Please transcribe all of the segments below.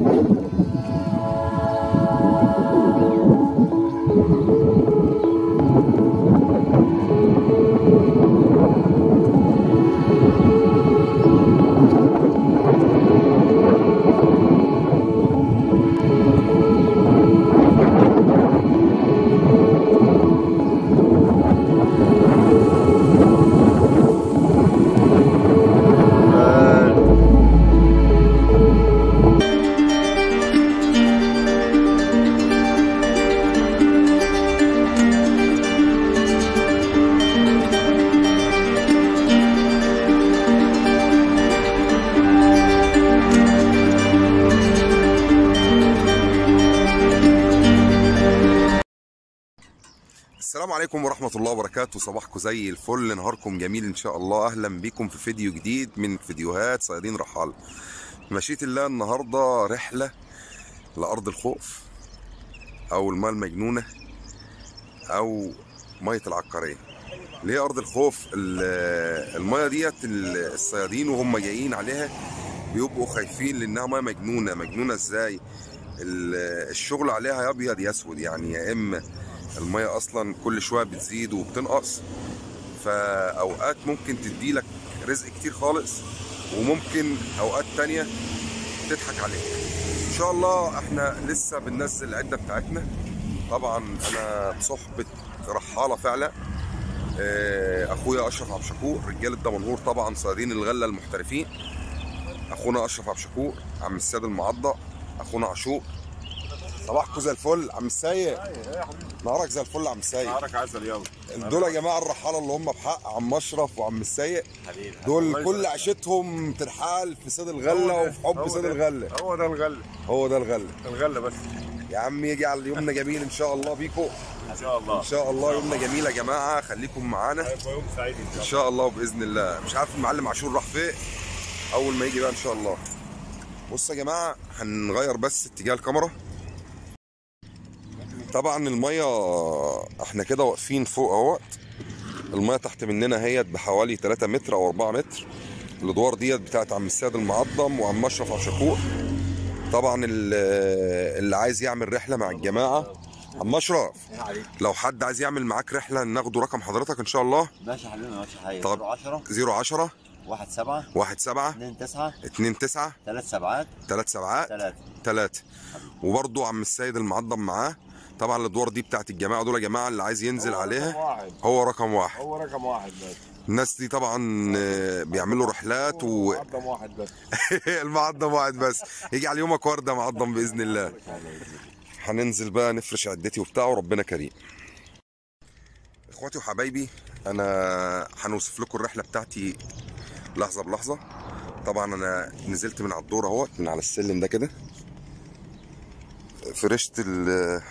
السلام عليكم ورحمة الله وبركاته صباحكم زي الفل نهاركم جميل إن شاء الله أهلا بكم في فيديو جديد من فيديوهات صيادين رحال مشيئة الله النهاردة رحلة لأرض الخوف أو الماء المجنونة أو مية العقارية ليه أرض الخوف ال- المية ديت ال- الصيادين وهم جايين عليها بيبقوا خايفين لأنها مية مجنونة مجنونة إزاي ال- الشغل عليها يا أبيض يا أسود يعني يا إما المية اصلا كل شويه بتزيد وبتنقص فاوقات ممكن تديلك رزق كتير خالص وممكن اوقات تانية تضحك عليك ان شاء الله احنا لسه بننزل العده بتاعتنا طبعا انا بصحبه رحاله فعلا آه، اخويا اشرف عبد الشكور رجاله دمنهور طبعا صيادين الغله المحترفين اخونا اشرف عبد الشكور عم السيد المعضة اخونا عاشور صباحكم زي الفل عم السيد نهارك زي الفل عم السيد نهارك عسل يلا دول يا جماعه الرحاله اللي هم بحق عم اشرف وعم السيد حبيبي دول كل عيشتهم ترحال في صيد الغله هو ده. وفي حب هو صيد ده. الغله هو ده الغله هو ده الغله الغله بس يا عم يجي على يومنا جميل ان شاء الله بيكم ان شاء الله ان شاء الله يومنا جميل يا جماعه خليكم معانا هيبقى يوم سعيد ان ان شاء شاء الله وباذن الله مش عارف المعلم عاشور راح فين اول ما يجي بقى ان شاء الله بص يا جماعه هنغير بس اتجاه الكاميرا طبعا الميه احنا كده واقفين فوق اهوت الميه تحت مننا هي بحوالي 3 متر او 4 متر الادوار ديت بتاعت عم السيد المعظم وعم اشرف عبد الشكور طبعا ال- اللي عايز يعمل رحله مع الجماعه عم اشرف عليك لو حد عايز يعمل معاك رحله ناخده رقم حضرتك ان شاء الله ماشي يا حبيبي ماشي حي طب. 10 010 1 7 1 7 2 9 2 9 3 7 3 7 3 3 وبرضه عم السيد المعظم معاه طبعا الادوار دي بتاعت الجماعه دول يا جماعه اللي عايز ينزل عليها واحد هو رقم واحد هو رقم واحد بس الناس دي طبعا آه، بيعملوا رحلات و رقم واحد بس المعظم واحد بس يجي على يومك ورده معظم باذن الله هننزل بقى نفرش عدتي وبتاع وربنا كريم اخواتي وحبايبي انا هنوصف لكم الرحله بتاعتي لحظه بلحظه طبعا انا نزلت من على الدور اهوت من على السلم ده كده فرشت ال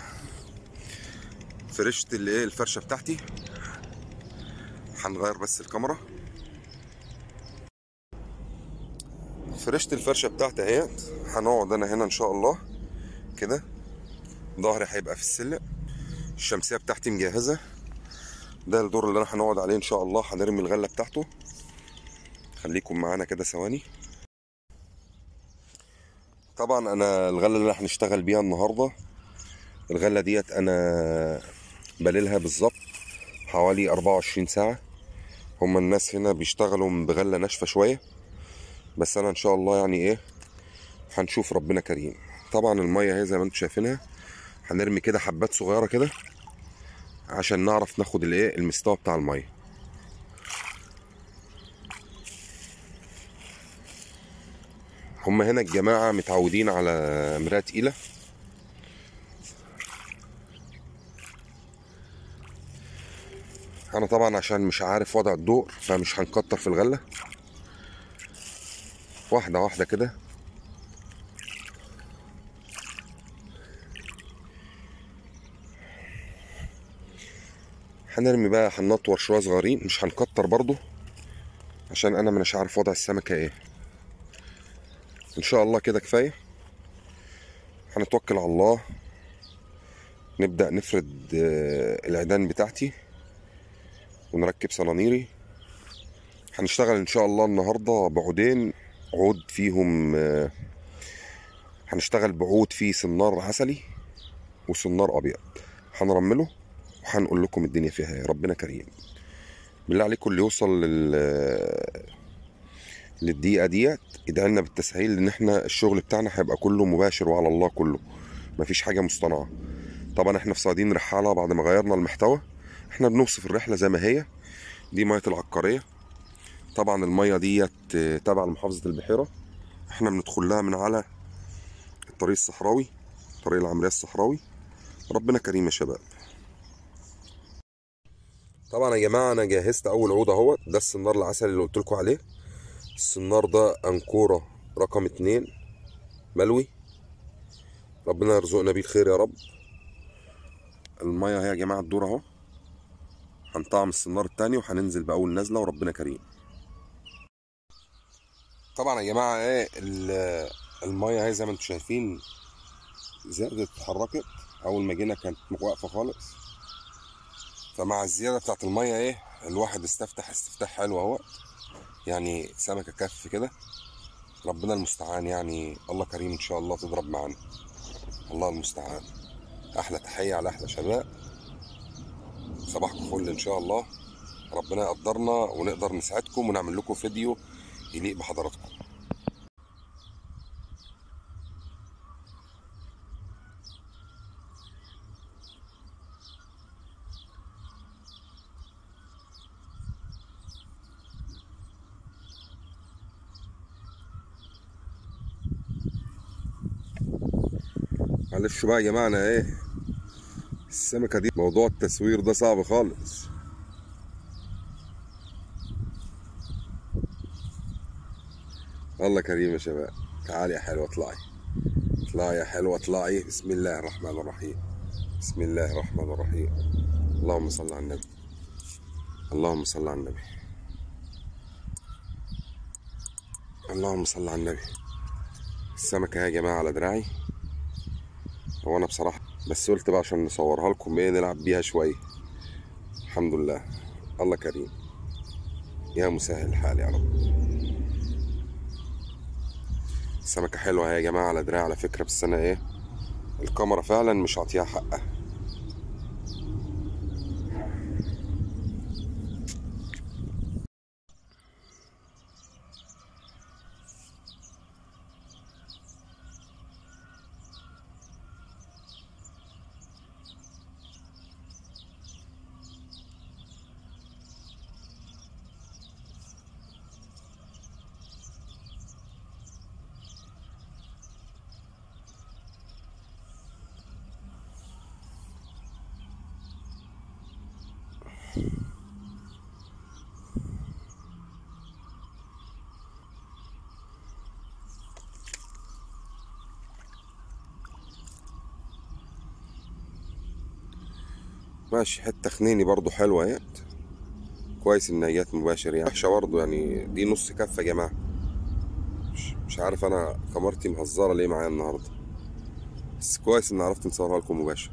فرشت الايه الفرشه بتاعتي هنغير بس الكاميرا فرشت الفرشه بتاعتي اهيت هنقعد انا هنا ان شاء الله كده ظهري هيبقى في السلم الشمسيه بتاعتي مجهزه ده الدور اللي انا هنقعد عليه ان شاء الله هنرمي الغله بتاعته خليكم معانا كده ثواني طبعا انا الغله اللي هنشتغل بيها النهارده الغله ديت انا بليلها بالظبط حوالي 24 ساعه هما الناس هنا بيشتغلوا بغله ناشفه شويه بس انا ان شاء الله يعني ايه هنشوف ربنا كريم طبعا الميه اهي زي ما انتم شايفينها هنرمي كده حبات صغيره كده عشان نعرف ناخد الايه المستوى بتاع الميه هما هنا الجماعه متعودين على مرايه تقيله انا طبعا عشان مش عارف وضع الضوء فمش هنكتر في الغله واحده واحده كده هنرمي بقى هنطور شويه صغيرين مش هنكتر برضو عشان انا مش عارف وضع السمكه ايه ان شاء الله كده كفايه هنتوكل على الله نبدا نفرد آه، العيدان بتاعتي ونركب صنانيري هنشتغل ان شاء الله النهارده بعودين عود فيهم آه، هنشتغل بعود فيه سنار عسلي وسنار ابيض هنرمله وهنقول لكم الدنيا فيها ايه ربنا كريم بالله عليكم اللي يوصل لل للدقيقه ديت ادعي لنا بالتسهيل لان احنا الشغل بتاعنا هيبقى كله مباشر وعلى الله كله مفيش حاجه مصطنعه طبعا احنا في صيادين رحاله بعد ما غيرنا المحتوى احنا بنوصف الرحله زي ما هي دي ميه العبقريه طبعا الميه ديت آه، تبع لمحافظه البحيره احنا بندخل لها من على الطريق الصحراوي طريق العمريه الصحراوي ربنا كريم يا شباب طبعا يا جماعه انا جهزت اول عود اهوت ده السنار العسلي اللي قلت لكم عليه السنار ده انكوره رقم اتنين ملوي ربنا يرزقنا بيه الخير يا رب الميه اهي يا جماعه الدور اهو هنطعم السنار التاني وهننزل باول نزله وربنا كريم طبعا يا جماعه ايه ال- الميه اهي زي ما انتم شايفين زادت اتحركت اول ما جينا كانت واقفه خالص فمع الزياده بتاعت الميه ايه الواحد استفتح استفتاح حلو اهوت يعني سمكه كف كده ربنا المستعان يعني الله كريم ان شاء الله تضرب معانا الله المستعان احلى تحيه على احلى شباب صباحكم فل ان شاء الله ربنا يقدرنا ونقدر نساعدكم ونعمل لكم فيديو يليق بحضراتكم معلش بقى يا جماعه انا ايه السمكه دي موضوع التصوير ده صعب خالص الله كريم يا شباب تعالي يا حلوه اطلعي اطلعي يا حلوه اطلعي بسم الله الرحمن الرحيم بسم الله الرحمن الرحيم اللهم صل على النبي اللهم صل على النبي اللهم صل على النبي السمكة يا جماعة على دراعي هو أنا بصراحة بس قلت بقى عشان نصورها لكم إيه نلعب بيها شوية الحمد لله الله كريم يا مسهل الحال يا رب السمكة حلوة يا جماعة على دراعي على فكرة بس أنا إيه الكاميرا فعلا مش عاطيها حقها ماشي حتة خنيني برضو حلوة اهيت كويس ان جت مباشر يعني وحشة برضو يعني دي نص كفة يا جماعة مش, مش عارف انا كاميرتي مهزرة ليه معايا النهاردة بس كويس ان عرفت نصورها لكم مباشر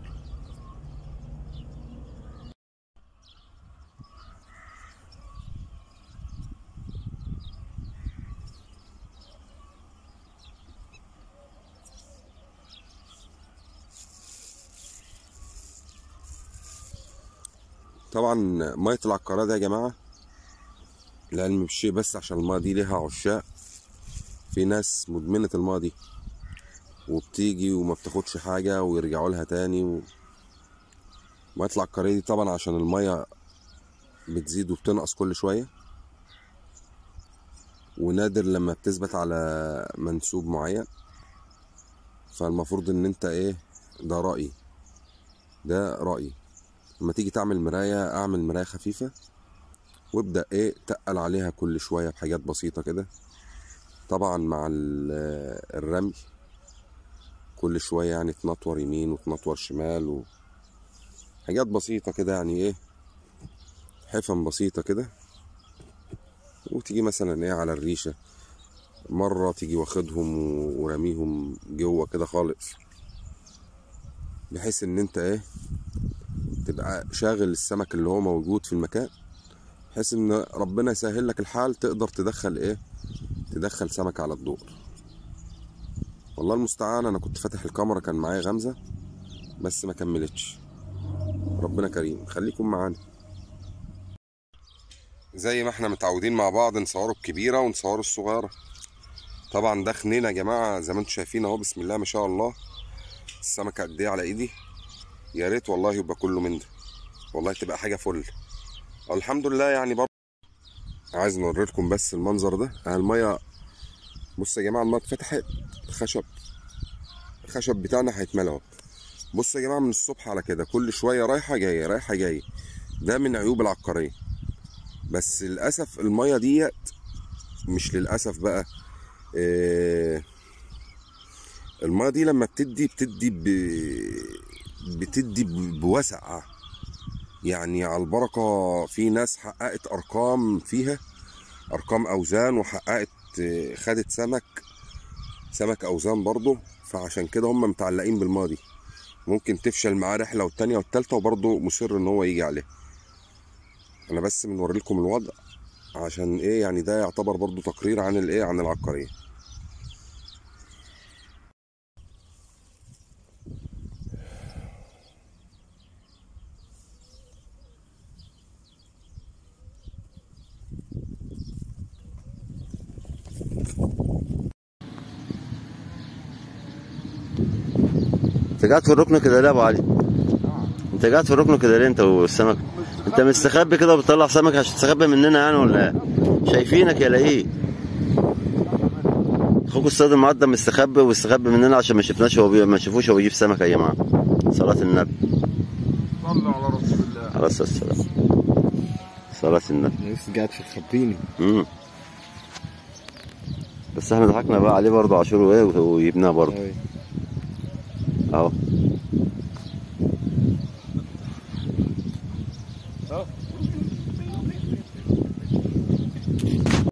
طبعا مية العقارة ده يا جماعة العلم بالشيء بس عشان المية دي ليها عشاق في ناس مدمنة المية دي وبتيجي وما بتاخدش حاجة ويرجعوا لها تاني و... مية العقارية دي طبعا عشان المية بتزيد وبتنقص كل شوية ونادر لما بتثبت على منسوب معين فالمفروض ان انت ايه ده رأيي ده رأيي لما تيجي تعمل مراية اعمل مراية خفيفة وابدأ ايه تقل عليها كل شوية بحاجات بسيطة كده طبعا مع ال- الرمي كل شوية يعني تنطور يمين وتنطور شمال و... حاجات بسيطة كده يعني ايه حفن بسيطة كده وتيجي مثلا ايه على الريشة مرة تيجي واخدهم و- ورميهم جوه كده خالص بحيث ان انت ايه تبقى شاغل السمك اللي هو موجود في المكان بحيث ان ربنا يسهل لك الحال تقدر تدخل ايه تدخل سمك على الدور والله المستعان انا كنت فاتح الكاميرا كان معايا غمزه بس ما كملتش ربنا كريم خليكم معانا زي ما احنا متعودين مع بعض نصوروا الكبيره ونصوروا الصغيره طبعا ده خنين يا جماعه زي ما انتم شايفين اهو بسم الله ما شاء الله السمكه قد ايه على ايدي يا ريت والله يبقى كله من ده والله تبقى حاجه فل الحمد لله يعني برضه عايز نوري لكم بس المنظر ده اهي الميه بص يا جماعه الميه اتفتحت الخشب الخشب بتاعنا هيتملى اهو بص يا جماعه من الصبح على كده كل شويه رايحه جايه رايحه جايه ده من عيوب العبقريه بس للاسف الميه ديت مش للاسف بقى آه، الميه دي لما بتدي بتدي ب... بتدي ب- بوسع يعني على البركه في ناس حققت ارقام فيها ارقام اوزان وحققت آه، خدت سمك سمك اوزان برضه فعشان كده هم متعلقين بالماضي ممكن تفشل معاه رحله والتانيه والتالته وبرضه مصر ان هو يجي عليها انا بس بنوري لكم الوضع عشان ايه يعني ده يعتبر برضه تقرير عن الايه عن العبقريه انت قاعد في الركن كده ليه يا ابو علي؟ انت قاعد في الركن كده ليه انت والسمك؟ انت مستخبي كده وبتطلع سمك عشان تستخبي مننا يعني ولا ايه؟ شايفينك يا لئيم اخوك الصيد المعدم مستخبي ومستخبي مننا عشان ما شفناش هو بي... ما شافوش هو بيجيب سمك يا جماعه صلاة النبي صلوا على رسول الله عليه الصلاة والسلام صلاة النبي لسه قاعد في تخبيني مم. بس احنا ضحكنا بقى عليه برضه عاشور وايه وجبناه برضه أوي. اهو ها